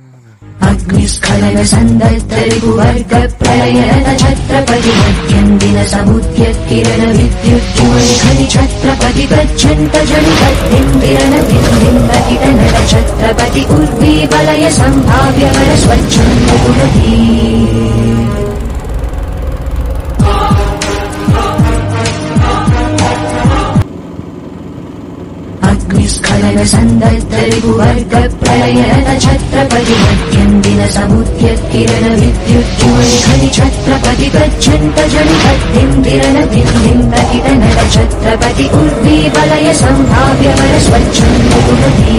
अग्निस्खलन सन्दर्तरिपुवर्ग प्रलयन छत्रपति मध्यन्दिन समुद्य किरण विद्युज्ज्वलि खनि छत्रपति गच्छन्त जनितद्दिन्दिरन बिन्दिम्बकिटनट छत्रपति उर्वी वलय सम्भाव्य वर स्वच्छन्द पुरती अग्निस्खलन सन्दर्तरिपुवर्ग प्रलयन छत्रपति मध्यन्दिन समुद्य किरण विद्युज्ज्वलि खनि छत्रपति गच्छन्त जनितद्दिन्दिरन बिन्दिम्बकिटनट छत्रपति उर्वी वलय सम्भाव्य वर स्वच्छन्द पुरती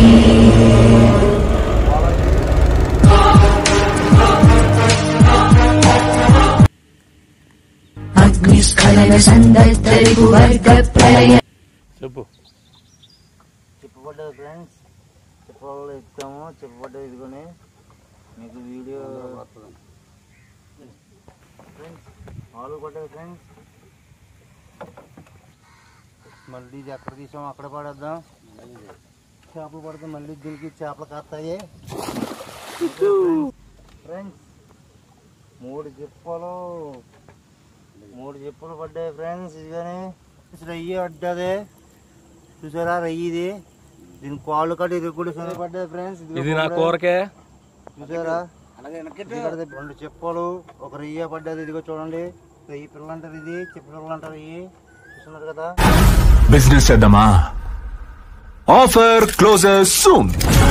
अग्निस्खलन सन्दर्तरिपुवर्ग प्रलय చెప్పు చెప్పబడ్డది ఫ్రెండ్స్ చెప్పలు ఎత్తాము చెప్పబడ్డది ఇదిగోని మీకు వీడియో ఫ్రెండ్స్ ఆలు పడ్డది ఫ్రెండ్స్ మళ్ళీ ఇది ఎక్కడ తీసాం అక్కడ పడేద్దాం చేపలు పడితే మళ్ళీ దీనికి చేపలు కాస్తాయి ఫ్రెండ్స్ మూడు చెప్పలు మూడు చెప్పులు పడ్డాయి ఫ్రెండ్స్ ఇదిగోని రయ్యి పడ్డది చూసారా రయ్యి ఇది దీని కాళ్ళు కట్టి ఇది కూడా సరే పడ్డది ఫ్రెండ్స్ ఇది నా కూరకే చూసారా ఇక్కడ రెండు చెప్పలు ఒక రయ్య పడ్డది ఇదిగో చూడండి రయ్యి పిల్లలు అంటారు ఇది చెప్పు పిల్లలు అంటారు ఇవి చూస్తున్నారు కదా బిజినెస్ చేద్దామా offer closer soon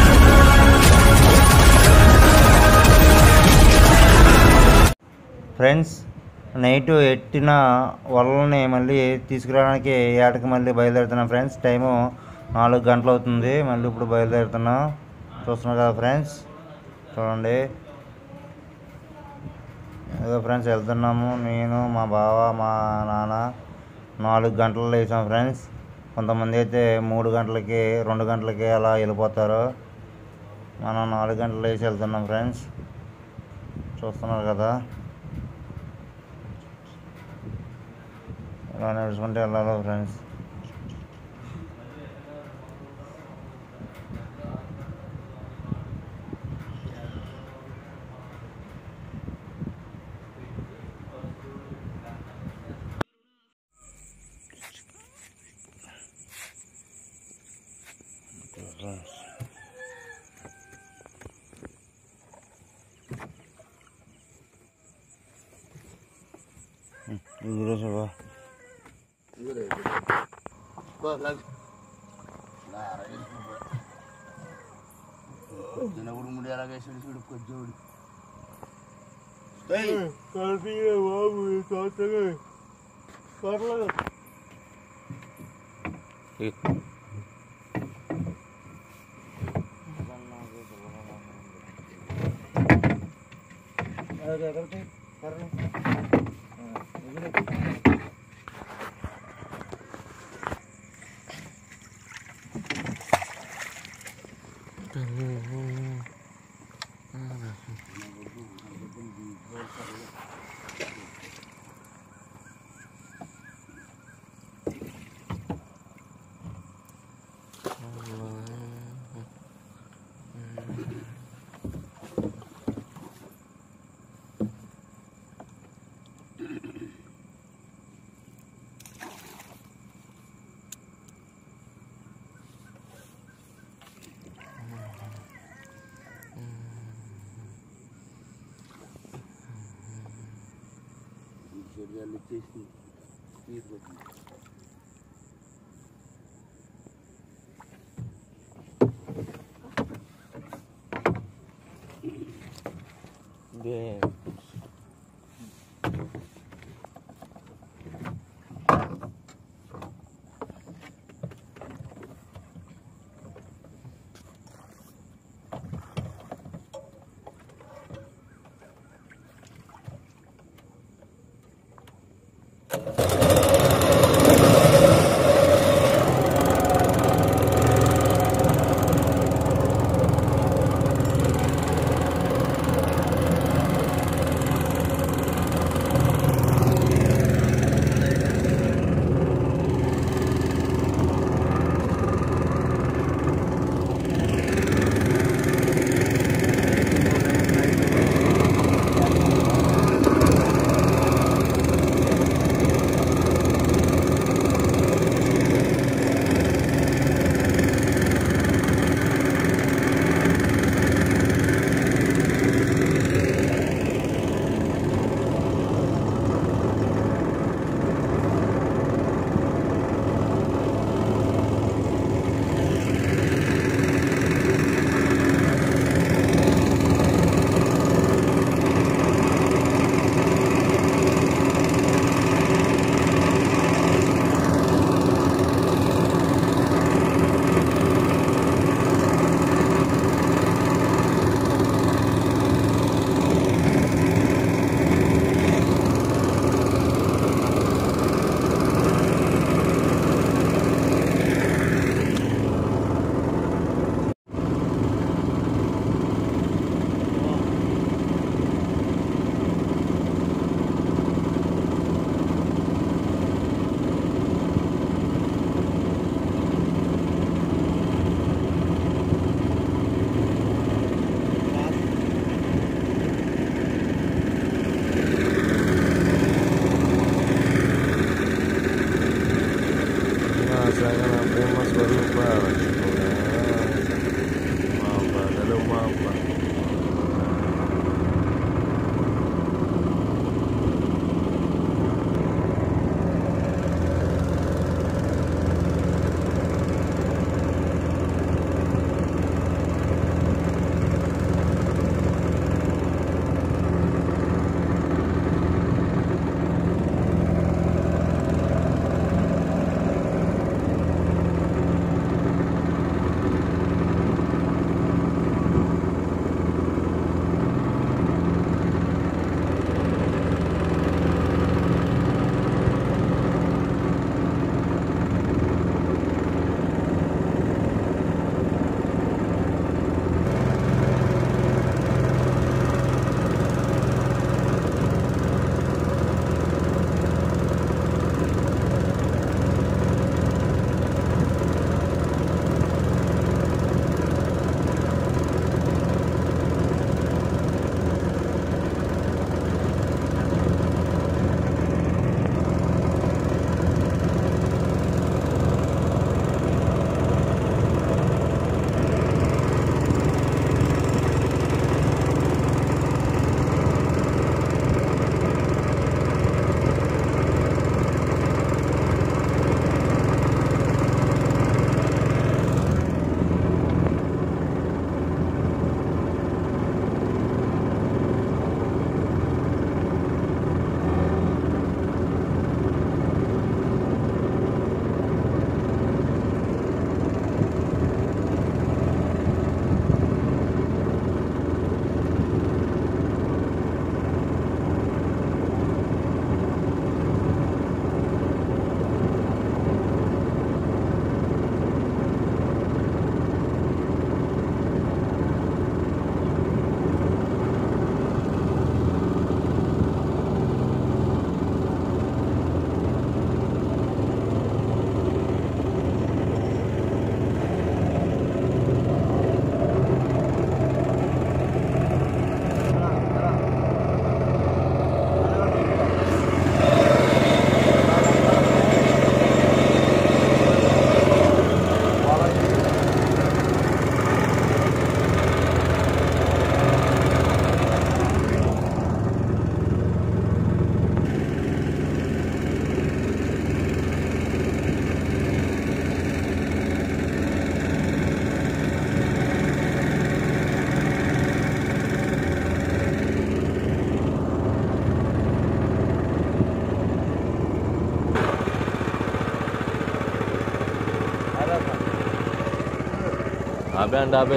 friends night ఎట్టిన వలని మళ్ళీ తీసుకురావడానికి ఏటకి మళ్ళీ బయలుదేరుతున్నాం ఫ్రెండ్స్ టైము నాలుగు గంటలు అవుతుంది మళ్ళీ ఇప్పుడు బయలుదేరుతున్నాం చూస్తున్నారు కదా ఫ్రెండ్స్ చూడండి ఏదో ఫ్రెండ్స్ వెళ్తున్నాము నేను మా బావ మా నాన్న నాలుగు గంటలు లేచాం ఫ్రెండ్స్ కొంతమంది అయితే మూడు గంటలకి రెండు గంటలకి అలా వెళ్ళిపోతారు మనం నాలుగు గంటలు లేచి వెళ్తున్నాం ఫ్రెండ్స్ చూస్తున్నారు కదా ఇలా నడుచుకుంటే వెళ్ళాలి ఫ్రెండ్స్ ఇది చూడ ఆపే అంటే ఆపే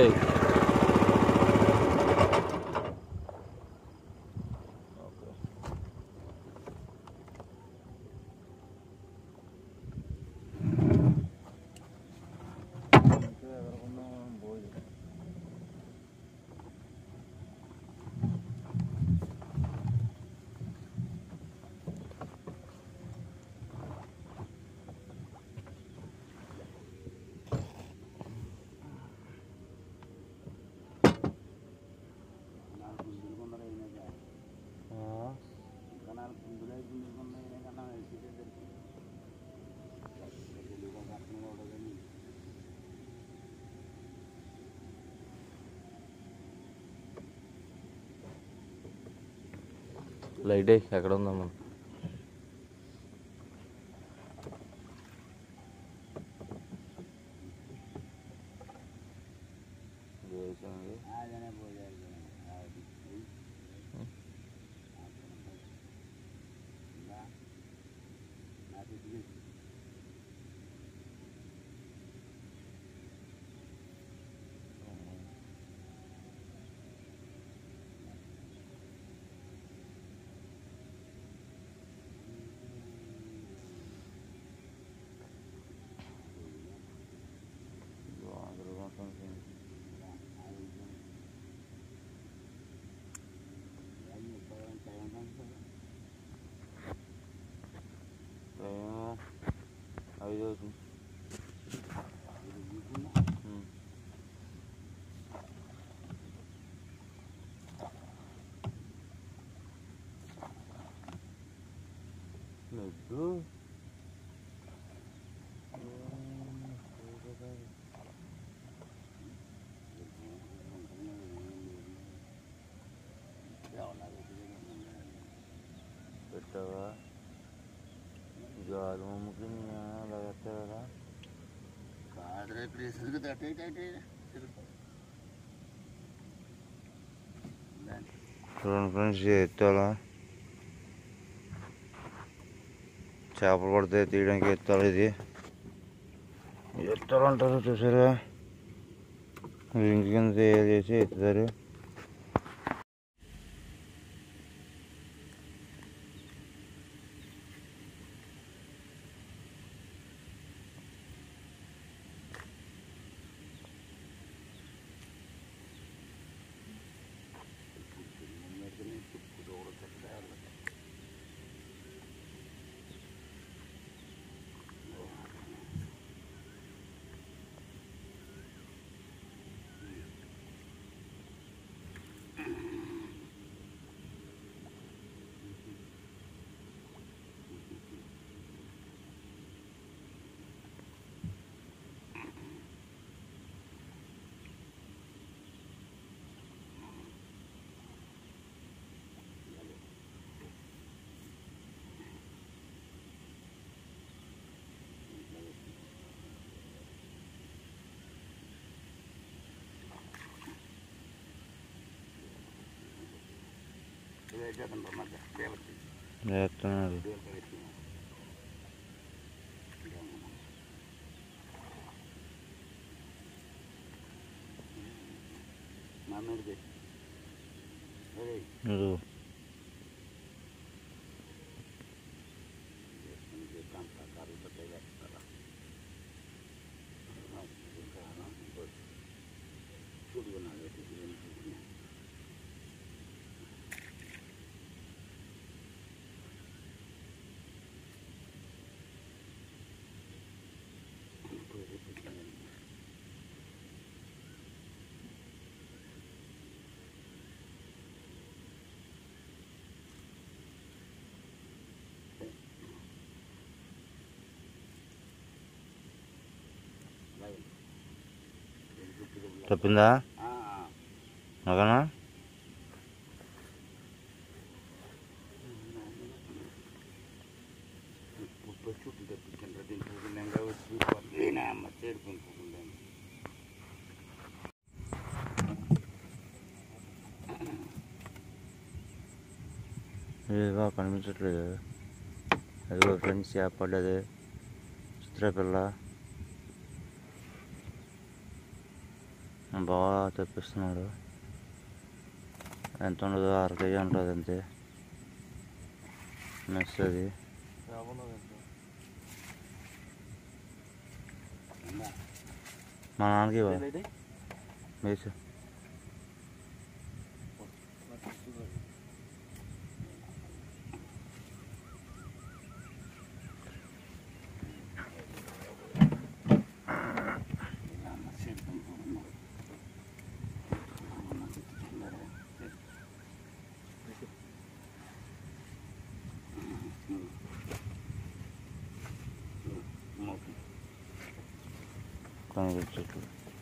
లైట్ వేయి, ఎక్కడ ఉందమ్మా ఐదు అవుతుంది ఉమ్. లడ్డు పెట్టావా గాలి మమ్మకి అలా పెట్టావా చూడండి ఫ్రెండ్స్ ఎత్తాలా చేపలు పడితే తీయడానికి ఎత్తాలి ఇది ఎత్తాలు అంటారు చూసారా రింగ్ కింద తయారు చేసి ఎత్తుతారు చేస్తున్నారు ఇదిగో. తప్పిందా మగనా ఇదిగో కనిపించట్లేదు అదిగో ఫ్రెండ్స్ యాప్ పడ్డది చిత్రపిల్ల మా బావ తెప్పిస్తున్నాడు ఎంత ఉండదు అర కేజీ ఉంటుంది అంతే మెస్ అది మా నాన్నకి ఇవ్వ. వేసు కనిపించట్లు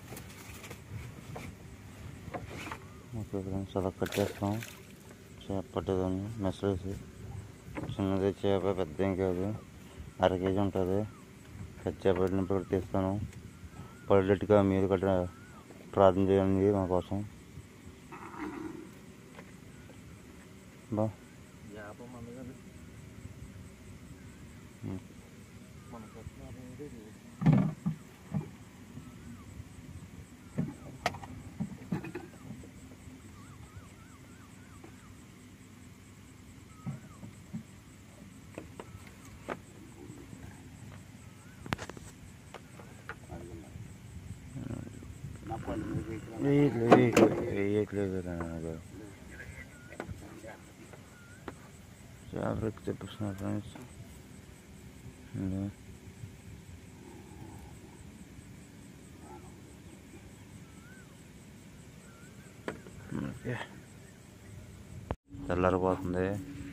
ఓకే ఫ్రెండ్స్ అలా కట్టేస్తాం చేప పట్టేదాన్ని మెసేజ్ చిన్నది చేప పెద్ద ఏం కాదు అర కేజీ ఉంటుంది పెద్ద చేప పట్టినప్పుడు తీస్తాను పడేటట్టుగా మీరు కట్ట ప్రార్థన చేయండి మా కోసం బా వేయట్లేదు వేయట్లేదు వేయట్లేదు నాకు చేపలకి తెప్పిస్తున్నా ఫ్రెండ్స్ తెల్లారిపోతుంది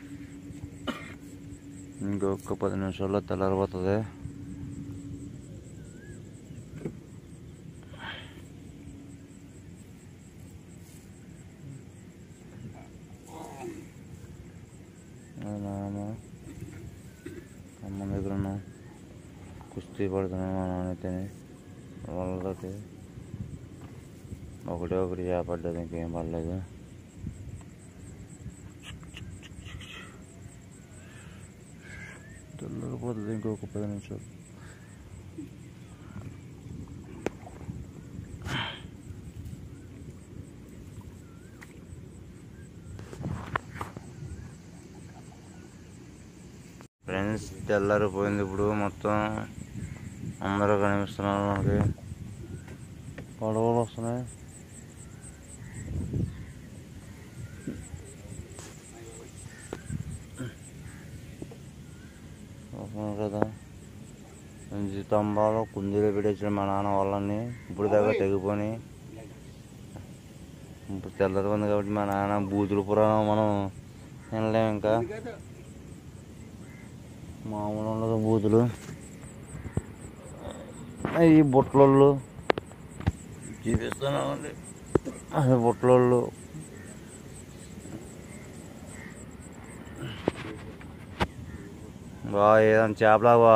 ఇంకొక పది నిమిషాల్లో తెల్లారిపోతుంది నాన్న అమ్మ దగ్గర ఉన్నాం కుస్తీ పడుతున్నాం మా నాన్నతోని వాళ్ళకి ఒకటే ఒకటి చేపడ్డది ఇంకేం పడలేదు తెల్లరిపోతుంది ఇంకొక పది నిమిషాలు ఫ్రెండ్స్ తెల్లారిపోయింది ఇప్పుడు మొత్తం అందరూ కనిపిస్తున్నారు మనకి పడవలు వస్తున్నాయి వస్తున్నారు కదా మంచి స్తంభాలు కుందీలు పెట్టేసిన మా నాన్న వాళ్ళని ఇప్పుడు దాకా తెగిపోయి ఇప్పుడు తెల్లరి ఉంది కాబట్టి మా నాన్న బూతులు పురాణం మనం వినలేం ఇంకా మామూలు ఉండదు బూతులు ఈ బుట్టలోళ్ళు చూపిస్తున్నామండి అది బుట్టలోళ్ళు బావా ఏదైనా చేపలా బా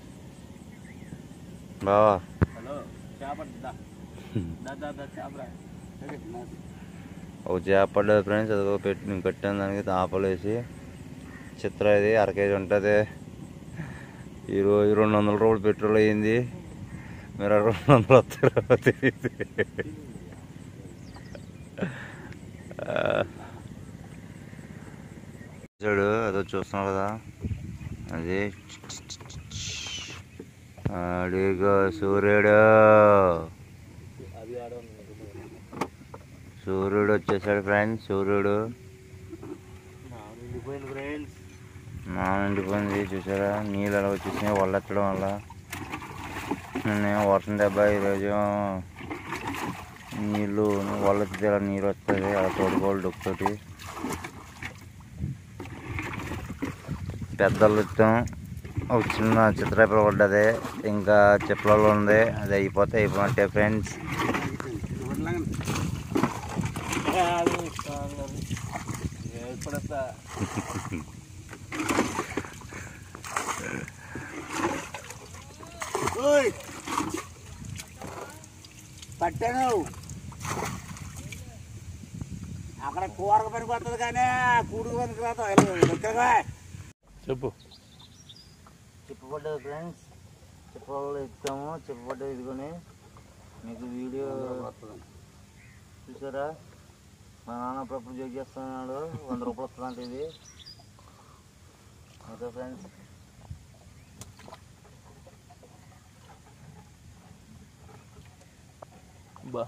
బావా ఒక చేప పడ్డది ఫ్రెండ్స్ అదిగో పెట్టి నేను కట్టాను దానికి తాపలేసి చిత్ర ఇది అర కేజీ ఉంటుంది ఈరోజు రెండు వందల రూపాయలు పెట్రోల్ అయ్యింది మీరు ఆ రెండు వందలు వస్తారో తెలియదు ఆ. చూడు అదో చూస్తున్నావు కదా అది అడిగో సూర్యుడు సూర్యుడు వచ్చేసాడు ఫ్రెండ్స్ సూర్యుడు నా నిండిపోయింది చూసారా నీళ్ళు అలా వచ్చేసినాయి వల్లెత్తడం వల్ల నేను వర్షం దెబ్బ ఈరోజు నీళ్ళు వల్లెత్తితే ఇలా నీరు వస్తుంది అలా తోడుకోవాలి డొక్కుతోటి పెద్దలు వచ్చాం ఒక చిన్న చిత్రపేపర్ పడ్డది ఇంకా చిప్పలలో ఉంది అది అయిపోతే అయిపోయినట్టే ఫ్రెండ్స్ పట్టాను అక్కడ కూరకు పనికి వస్తుంది కానీ కూడుకు పనికి రాదు చెప్పు చెప్పబడ్డది ఫ్రెండ్స్ చెప్పలలో ఎత్తాము చెప్పబడ్డది ఇదిగోని మీకు వీడియో చూసారా మా నాన్న అప్పుడప్పుడు జోక్ చేస్తున్నాడు వంద రూపాయలు వస్తుందంట ఇది ఓకే ఫ్రెండ్స్ బా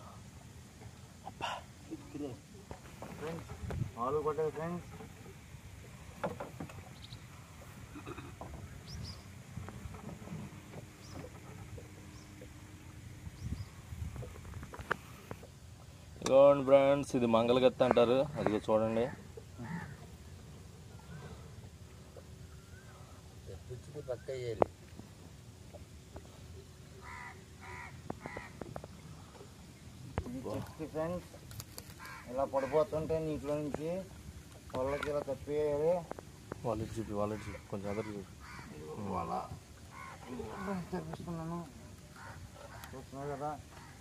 ఫ్రెండ్స్ ఆలు కొట్టారు ఫ్రెండ్స్ ఇదిగోండి ఫ్రెండ్స్ ఇది మంగళగత్త అంటారు అదిగో చూడండి తెప్పించి పక్క వేయాలి ఇది చిక్కి ఫ్రెండ్స్ ఇలా పడిపోతుంటే నీటిలో నుంచి వాళ్ళకి ఇలా తప్పియాలి వాళ్ళకి చూపి వాళ్ళకి చూపి కొంచెం అదర్ చూపి వాళ్ళ తెప్పిస్తున్నాను చూస్తున్నారు కదా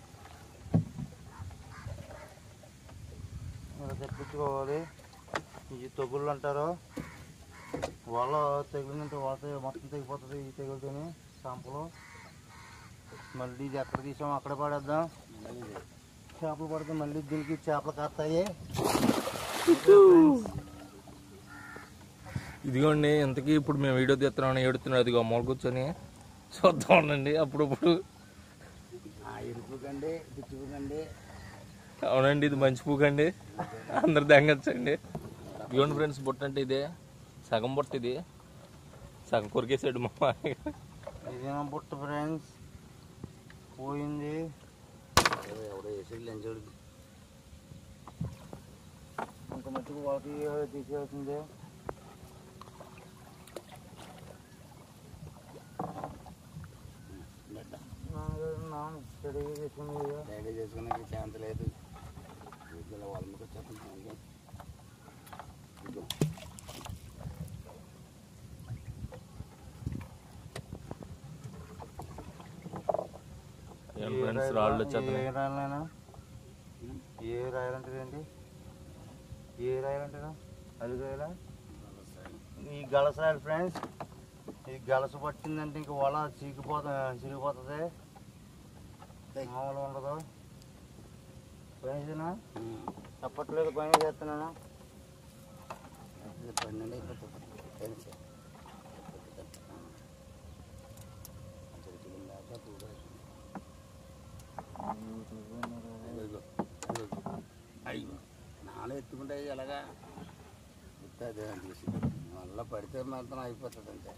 ఇలా తెప్పించుకోవాలి ఇది తగుళ్ళు అంటారు వాళ్ళ తెగిలినంటే వాళ్ళ మొత్తం తెగిపోతుంది ఈ తెగులుతోని షాంపులు మళ్ళీ ఇది ఎక్కడ తీసామో అక్కడే పడేద్దాం చేపలు పడితే మళ్ళీ దీనికి చేపలు కాస్తాయి ఇదిగోండి ఇంతకీ ఇప్పుడు మేము వీడియో తీస్తున్నామని ఏడుతున్నాడు అదిగో మూల కూర్చొని చూద్దాం ఉండండి అప్పుడప్పుడు ఇరుపుకండి పిచ్చుకండి అవునండి ఇది మంచి పూకండి అందరు దెంగచ్చండి ఇదిగోండి ఫ్రెండ్స్ బుట్ట అంటే ఇదే సగం బుట్ట ఇది సగం కొరికేసాడు మా మామయ్య. ఇదేమో బుట్ట ఫ్రెండ్స్ పోయింది ఎవడో వేసి లంచోడు ఇంత మట్టుకు వాళ్ళకి తీసేయాల్సిందే నాన్న స్టడీ చేసుకుని రెడీ చేసుకునే ఛాన్స్ లేదు వీటిలో వాళ్ళ మీకు వచ్చేస్తుంది ఇదిగో. ఏం ఫ్రెండ్స్ రాళ్ళు ఏ వచ్చేస్తున్నాయి రాయలైనా ఏ రాయాలంటారు ఏంటి ఏ రాయాలంటారా అది రాయాలా ఈ గలస రాయాలి ఫ్రెండ్స్ ఈ గలస పట్టిందంటే ఇంక వల చిరిగిపోతా చిరిగిపోతుంది మామూలు ఉండదు పైన తప్పట్లేదు పైన చేస్తున్నాను ఇది పన్నెండు అయిపోతుంది తెలిసి అయ్యో నాలో ఎత్తుకుంటే ఎలాగా ఎత్తాది అని తీసి మళ్ళీ పడితే మాత్రం అయిపోతుంది అంతే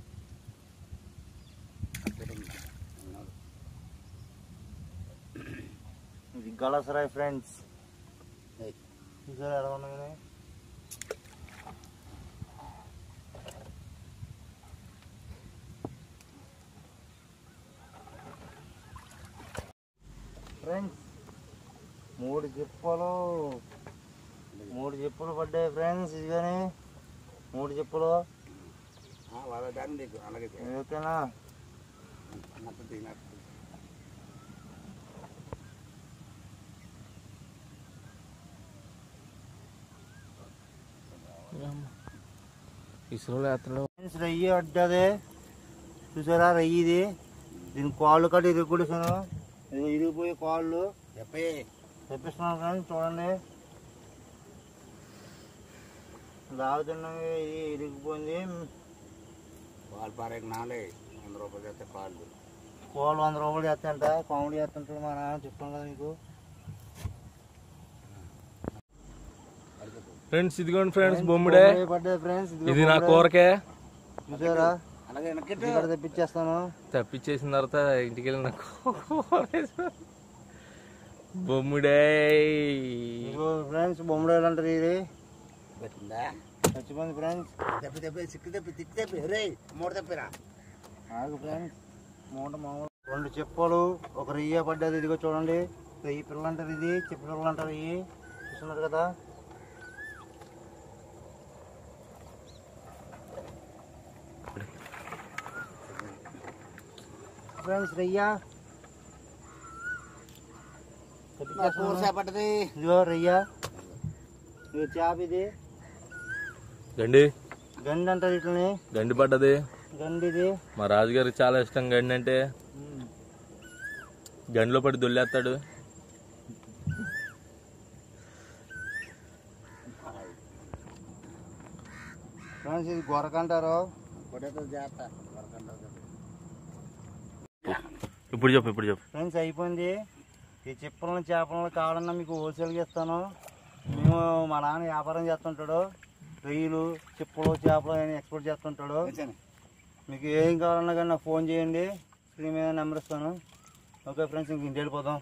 అక్కడ ఉంది. ఉన్నాడు. ఇది గలస రాయి ఫ్రెండ్స్ ఏయ్, చూసారా ఎలా ఉన్నాయి ఫ్రెండ్స్ మూడు చెప్పులు మూడు చెప్పులు పడ్డాయి ఫ్రెండ్స్ ఇదిగానే మూడు చెప్పులు ఆ, వాళ్ళ దాన్ని నీకు అలాగే చేయాలి. ఓకేనా మొత్తం తినట్టు ఇసులో ఎత్తడం ఫ్రెండ్స్ రయ్యి పడ్డది చూసారా రయ్యి ఇది దీని కాళ్ళు కట్టి ఇరుగుడిసాను ఇది ఇరిగిపోయి కాళ్ళు చెప్పే తెప్పిస్తున్నాను ఫ్రెండ్స్ చూడండి లాగుతున్నవి ఇది ఇరిగిపోయింది పాలు పారేకి నాలే వంద రూపాయలు చేస్తే పాలు కోళ్ళు వంద రూపాయలు చేస్తాయంట కామెడీ చేస్తుంటాడు మా నాన్న చెప్తాను కదా నీకు ఫ్రెండ్స్ ఇదిగోండి ఫ్రెండ్స్ బొమ్మిడే బొమ్మిడే పడ్డది ఫ్రెండ్స్ ఇది నా కూరకే చూసారా అలాగే వెనక్కి ఇక్కడ తెప్పించేస్తాను తప్పించేసిన తర్వాత ఇంటికి వెళ్ళి నాకు బొమ్మిడే ఇదిగో ఫ్రెండ్స్ బొమ్మడాలు అంటారు ఇది పెట్టిందా చచ్చిపోయింది ఫ్రెండ్స్ తెప్పి తెప్పి సిక్కు తెప్పి తిక్కి తెప్పి రే మూడు తెప్పిరా ఆగు ఫ్రెండ్స్ మూట మామూలు రెండు చెప్పులు ఒక రెయ్య పడ్డది ఇదిగో చూడండి రెయ్యి పిల్లలు అంటారు ఇది చెప్పు పిల్లలు అంటారు ఇవి చూస్తున్నారు కదా ఫ్రెండ్స్ రెయ్య కూర చేపట్టది ఇదిగో రెయ్య ఇదిగో చేప ఇది గండి గండి అంటారు ఇట్లని గండి పడ్డది గండి ఇది మా రాజుగారికి చాలా ఇష్టం గండి అంటే గండిలో పడి దొల్లేస్తాడు ఫ్రెండ్స్ ఇది గొరకంటారు పొట్టేతో చేస్త వరకంటారు ఇప్పుడు చెప్పు ఇప్పుడు చెప్పు ఫ్రెండ్స్ అయిపోయింది ఈ చిప్పలను చేపలను కావాలన్నా మీకు హోల్సేల్గా ఇస్తాను మేము మా నాన్న వ్యాపారం చేస్తుంటాడు రొయ్యలు చిప్పలు చేపలు అని ఎక్స్పోర్ట్ చేస్తుంటాడు మీకు ఏం కావాలన్నా కానీ నాకు ఫోన్ చేయండి స్క్రీన్ మీద నెంబర్ ఇస్తాను ఓకే ఫ్రెండ్స్ ఇంక ఇంటికి వెళ్ళిపోదాం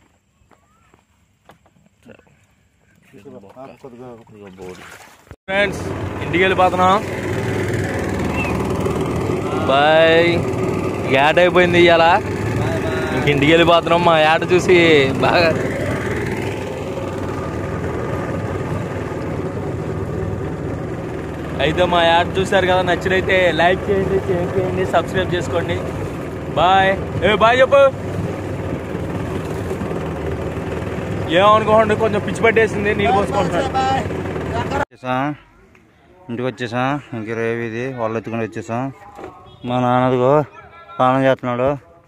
ఆ, కొద్దిగా ఫ్రెండ్స్ ఇంటికి వెళ్ళిపోతున్నాం బాయ్ యాడ్ అయిపోయింది ఇవాళ ఇంక ఇంటికి వెళ్ళిపోతున్నాం మా యాడ్ చూసి బాగా అయితే మా యాడ్ చూసారు కదా నచ్చినైతే లైక్ చేయండి షేర్ చేయండి సబ్స్క్రైబ్ చేసుకోండి బాయ్ ఏ బాయ్ చెప్పు ఏమనుకోండి కొంచెం పిచ్చి పట్టేసింది నీళ్ళు పోసుకుంటున్నాడు వచ్చేసాం ఇంటికి వచ్చేసాం ఇంక రేవి ఇది వాళ్ళు ఎత్తుకుని వచ్చేసాం మా నాన్నదిగో స్నానం చేస్తున్నాడు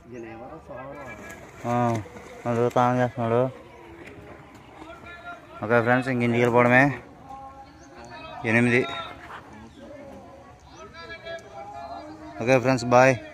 ఆ, అదిగో స్నానం చేస్తున్నాడు ఓకే ఫ్రెండ్స్ ఇంక ఇంటికి వెళ్ళిపోవడమే ఎనిమిది ఓకే ఫ్రెండ్స్ బాయ్